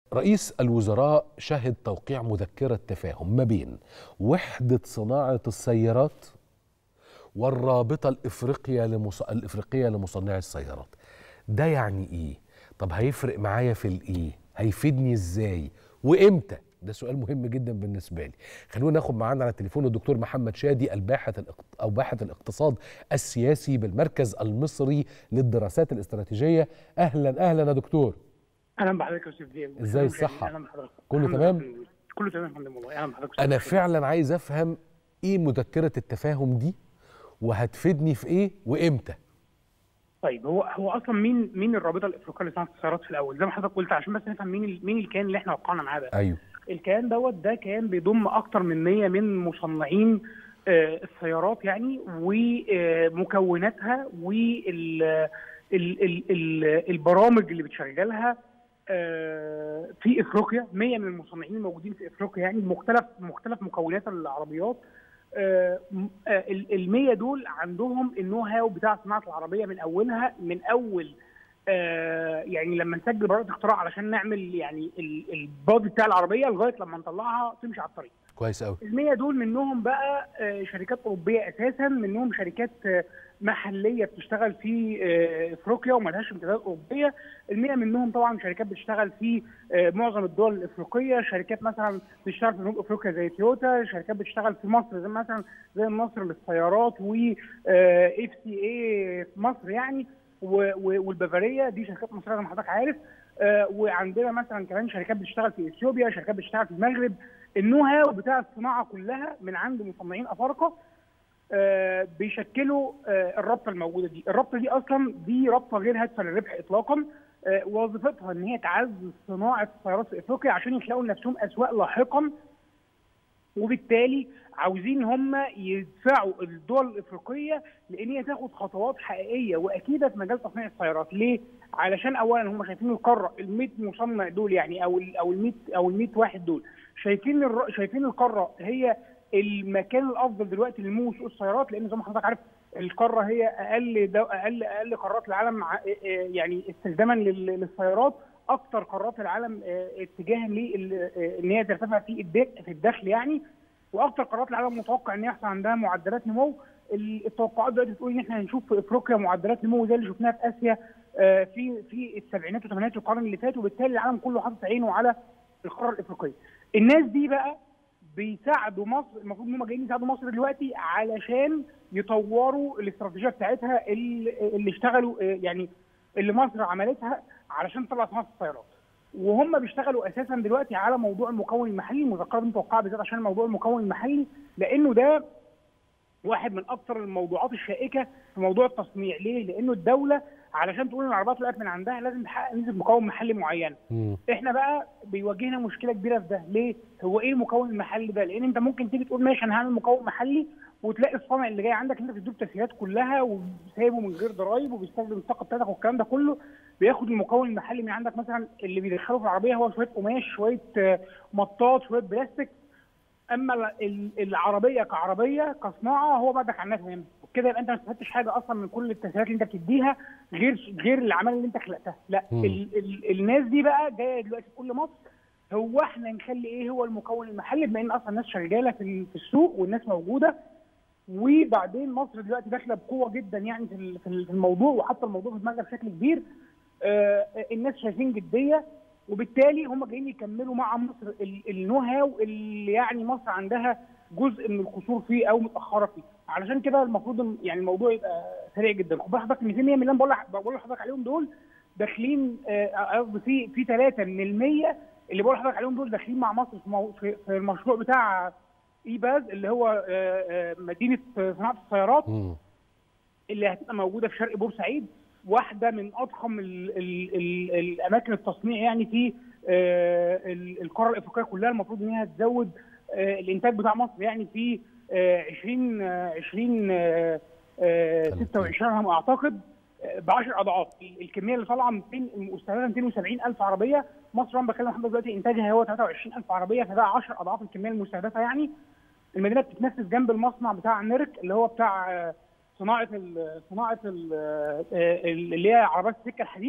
رئيس الوزراء شهد توقيع مذكرة تفاهم ما بين وحدة صناعة السيارات والرابطة الإفريقية لمص... الإفريقية لمصنعي السيارات ده يعني إيه؟ طب هيفرق معايا في الإيه؟ هيفيدني إزاي؟ وإمتى؟ ده سؤال مهم جدا بالنسبة لي خلونا ناخد معانا على التليفون الدكتور محمد شادي الباحث الاقت... أو باحث الاقتصاد السياسي بالمركز المصري للدراسات الاستراتيجية أهلا أهلا يا دكتور اهلا بحضرتك يا استاذ زياد ازاي الصحة؟ اهلا بحضرتك كله الحمد تمام؟ لله. كله تمام الحمد لله والله اهلا بحضرتك انا أستاذ فعلا عايز افهم ايه مذكره التفاهم دي وهتفيدني في ايه وامتى طيب هو هو اصلا مين مين الرابطه الافريقيه لصناعه السيارات في الاول زي ما حضرتك قلت عشان بس نفهم مين ال- مين الكيان اللي احنا وقعنا معاه ده ايوه الكيان دوت ده كان بيضم اكتر من 100 من مصنعين آه، السيارات يعني ومكوناتها وال ال- ال- ال- البرامج اللي بتشغلها آه، في افريقيا 100 من المصنعين الموجودين في افريقيا يعني مختلف مختلف مكونات العربيات ال 100 دول عندهم النو هاو بتاع صناعه العربيه من اولها من اول آه، يعني لما نسجل براءه اختراع علشان نعمل يعني ال- البادي بتاع العربيه لغايه لما نطلعها تمشي على الطريق. كويس قوي ال 100 دول منهم بقى آه، شركات اوروبيه اساسا منهم شركات آه، محليه بتشتغل في آه، افريقيا وملهاش امتدادات اوروبيه ال 100 منهم طبعا شركات بتشتغل في آه، معظم الدول الافريقيه شركات مثلا بتشتغل في جنوب افريقيا زي تويوتا شركات بتشتغل في مصر زي مثلا زي النصر للسيارات و اف سي اي في مصر يعني و- و- والبافاريه دي شركات مصريه زي ما حضرتك عارف آه، وعندنا مثلا كمان شركات بتشتغل في اثيوبيا شركات بتشتغل في المغرب النو هاو بتاع الصناعه كلها من عند مصنعين افارقه آه، بيشكلوا آه، الرابطه الموجوده دي، الرابطه دي اصلا دي رابطه غير هادفه للربح اطلاقا آه، وظيفتها ان هي تعزز صناعه السيارات في افريقيا عشان يخلقوا لنفسهم اسواق لاحقا وبالتالي عاوزين هم يدفعوا الدول الافريقيه لان هي تاخد خطوات حقيقيه واكيده في مجال تصنيع السيارات، ليه؟ علشان اولا هم شايفين القاره ال 100 مصنع دول يعني او ال او ال 100 او ال 100 واحد دول شايفين الر... شايفين القاره هي المكان الافضل دلوقتي لنمو سوق السيارات لان زي ما حضرتك عارف القاره هي اقل دو... اقل اقل قارات العالم ع- يعني استخداما لل... للسيارات اكثر قارات العالم آه، اتجاها لان هي ترتفع في الدخل في الدخل يعني واكثر قارات العالم متوقع ان يحصل عندها معدلات نمو ال- التوقعات دلوقتي بتقول ان احنا هنشوف في افريقيا معدلات نمو زي اللي شفناها في اسيا آه، في في السبعينات والثمانينات القرن اللي فات وبالتالي العالم كله حاطط عينه على القاره الافريقيه. الناس دي بقى بيساعدوا مصر المفروض ان هم جايين يساعدوا مصر دلوقتي علشان يطوروا الاستراتيجيه بتاعتها اللي, اللي اشتغلوا آه، يعني اللي مصر عملتها علشان تطلع صناعه السيارات. وهم بيشتغلوا اساسا دلوقتي على موضوع المكون المحلي المذكره دي متوقعه بالذات عشان موضوع المكون المحلي لانه ده واحد من اكثر الموضوعات الشائكه في موضوع التصنيع ليه؟ لانه الدوله علشان تقول ان العربيات طلعت من عندها لازم تحقق نسبه مكون محلي معينه. مم. احنا بقى بيواجهنا مشكله كبيره في ده، ليه؟ هو ايه المكون المحلي ده؟ لان انت ممكن تيجي تقول ماشي انا هعمل مكون محلي وتلاقي الصانع اللي جاي عندك انت بتديله التسهيلات كلها وسايبه من غير ضرايب وبيستخدم الطاقه بتاعتك والكلام ده كله بياخد المكون المحلي من عندك مثلا اللي بيدخله في العربيه هو شويه قماش شويه آه، مطاط شويه بلاستيك اما ال- ال- العربيه كعربيه كصناعه هو بعدك عنها تماما كده يبقى انت ما استفدتش حاجه اصلا من كل التسهيلات اللي انت بتديها غير غير الاعمال اللي انت خلقتها لا مم. ال ال الناس دي بقى جايه دلوقتي تقول لمصر هو احنا نخلي ايه هو المكون المحلي بما ان اصلا الناس شغاله في ال- في السوق والناس موجوده وبعدين مصر دلوقتي داخله بقوه جدا يعني في ال- في ال- في الموضوع وحاطه الموضوع في دماغها بشكل كبير آه، الناس شايفين جديه وبالتالي هم جايين يكملوا مع مصر ال- النو هاو اللي يعني مصر عندها جزء من القصور فيه او متاخره فيه علشان كده المفروض إن يعني الموضوع يبقى سريع جدا خد بالك حضرتك 200 مليون بقول لح- بقول لحضرتك عليهم دول داخلين آه، قصدي في في ثلاثه من المية اللي بقول لحضرتك عليهم دول داخلين مع مصر في مو- في في المشروع بتاع ايباز اللي هو آه، آه، مدينه صناعه السيارات مم. اللي هتبقى موجوده في شرق بورسعيد واحده من اضخم ال ال ال الاماكن التصنيع يعني في آه، ال- القاره الافريقيه كلها المفروض ان هي هتزود آه، الانتاج بتاع مصر يعني في آه، 20 آه، 20 آه، آه، 26 على ما اعتقد ب 10 اضعاف ال- الكميه اللي طالعه 200 مستهدفه 270 الف عربيه مصر انا بكلم حضرتك دلوقتي انتاجها هو 23 الف عربيه فده 10 اضعاف الكميه المستهدفه يعني المدينه بتتنفذ جنب المصنع بتاع نيرك اللي هو بتاع آه، صناعه ال صناعه ال اللي هي عربيات السكه الحديد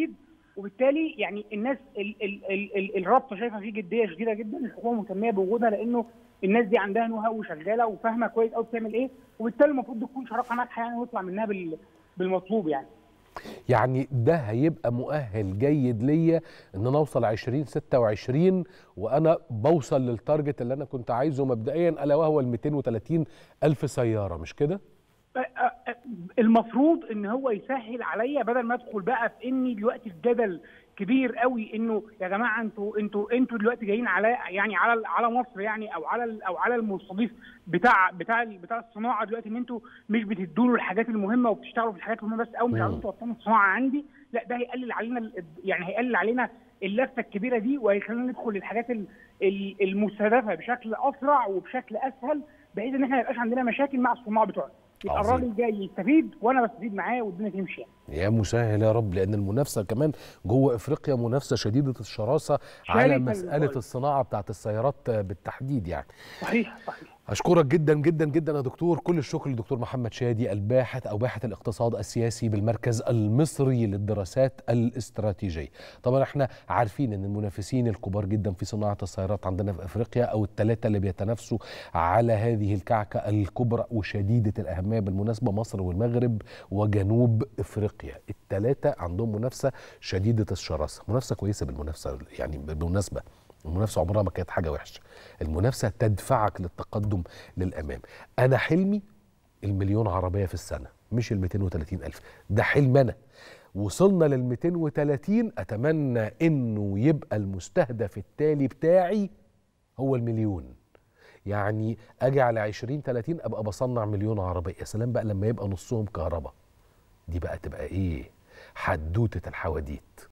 وبالتالي يعني الناس ال ال ال ال الرابطه شايفه فيه جديه شديده جدا الحكومه مهتميه بوجودها لانه الناس دي عندها نو هاو وشغاله وفاهمه كويس قوي بتعمل ايه وبالتالي المفروض تكون شراكه ناجحه يعني ويطلع منها بال بالمطلوب يعني يعني ده هيبقى مؤهل جيد ليا ان انا اوصل 2026 وانا بوصل للتارجت اللي انا كنت عايزه مبدئيا الا وهو ال 230 الف سياره مش كده؟ المفروض ان هو يسهل عليا بدل ما ادخل بقى في اني دلوقتي في جدل كبير قوي انه يا جماعه انتوا انتوا انتوا دلوقتي جايين على يعني على على مصر يعني او على او على المستضيف بتاع بتاع بتاع الصناعه دلوقتي ان انتوا مش بتدوا له الحاجات المهمه وبتشتغلوا في الحاجات المهمه بس او مش عايزين توطنوا الصناعه عندي لا ده هيقلل علينا يعني هيقلل علينا اللفه الكبيره دي وهيخلينا ندخل للحاجات المستهدفه بشكل اسرع وبشكل اسهل بحيث ان احنا ما يبقاش عندنا مشاكل مع الصناع بتوعنا يبقى الراجل جاي يستفيد وانا بستفيد معاه والدنيا تمشي يعني. يا مسهل يا رب لان المنافسه كمان جوه افريقيا منافسه شديده الشراسه على مساله الصناعه بتاعت السيارات بالتحديد يعني صحيح صحيح اشكرك جدا جدا جدا يا دكتور كل الشكر للدكتور محمد شادي الباحث او باحث الاقتصاد السياسي بالمركز المصري للدراسات الاستراتيجيه طبعا احنا عارفين ان المنافسين الكبار جدا في صناعه السيارات عندنا في افريقيا او الثلاثه اللي بيتنافسوا على هذه الكعكه الكبرى وشديده الاهميه بالمناسبه مصر والمغرب وجنوب افريقيا الثلاثه عندهم منافسه شديده الشراسه منافسه كويسه بالمنافسه يعني بالمناسبه المنافسه عمرها ما كانت حاجه وحشه المنافسه تدفعك للتقدم للامام انا حلمي المليون عربيه في السنه مش ال 230 الف ده حلم انا وصلنا لل 230 اتمنى انه يبقى المستهدف التالي بتاعي هو المليون يعني اجي على 20 30 ابقى بصنع مليون عربيه يا سلام بقى لما يبقى نصهم كهرباء دي بقى تبقى ايه حدوته الحواديت